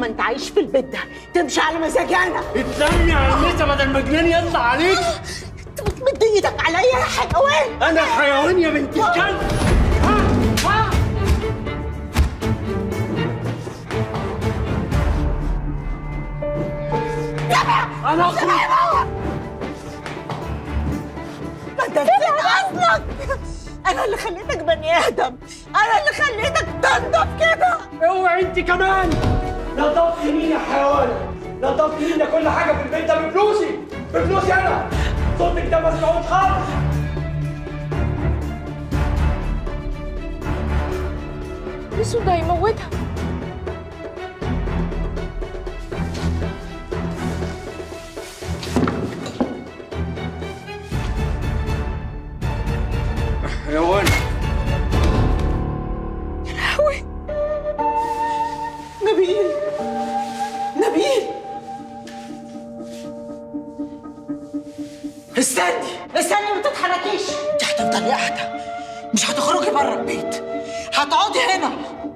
ما انت عايش في البيت ده تمشي على مزاجي انا اتلمي على النسا بدل المجنان يطلع عليك انت بتمد ايدك عليا يا حيوان انا حيوان يا بنت الكلب انا اخرج ما انت نسيت اصلك انا اللي خليتك بني ادم انا اللي خليتك تنضف كده اوعي انت كمان نضفت مين يا حيوان نضفت مين ده كل حاجه في البيت ده بفلوسي بفلوسي انا صوتك ده مسموعوش خالص يسو ده هيموتها حيوان نبيل نبيل استني استني ما تتحركيش انت هتفضلي قاعده مش هتخرجي بره البيت هتقعدي هنا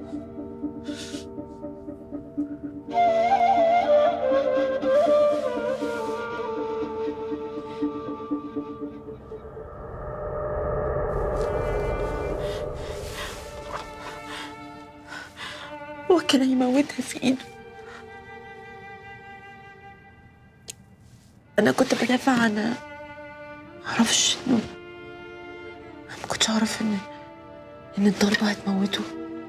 هو كان هيموتها في ايده انا كنت بدافع عن معرفش انه أنا ما كنتش اعرف ان ان الضربه هتموته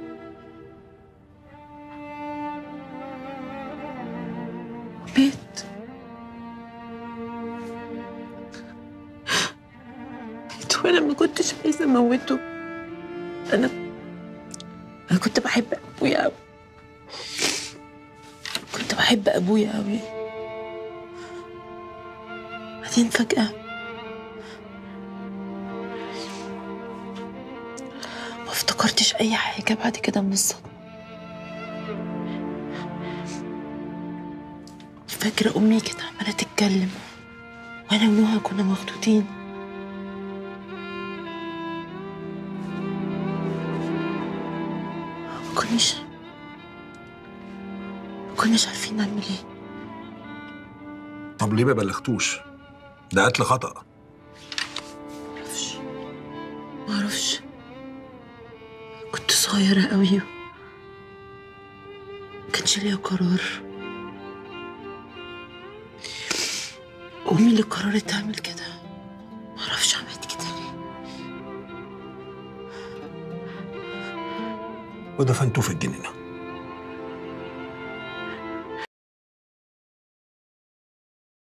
مات مات وانا ما كنتش عايزه اموته انا انا كنت بحب ابويا قوي كنت بحب ابويا قوي بعدين فجأة ما افتكرتش أي حاجة بعد كده من الصدمة فاكرة أمي كانت عمالة تتكلم وأنا ونوها كنا مخطوطين ما كناش ما كناش عارفين نعمل ايه طب ليه ما بلغتوش؟ ده قتل خطأ معرفش معرفش كنت صغيرة قوي كانش ليا قرار أمي اللي قررت تعمل كده معرفش عملت كده ليه ودفنتوه في الجنينة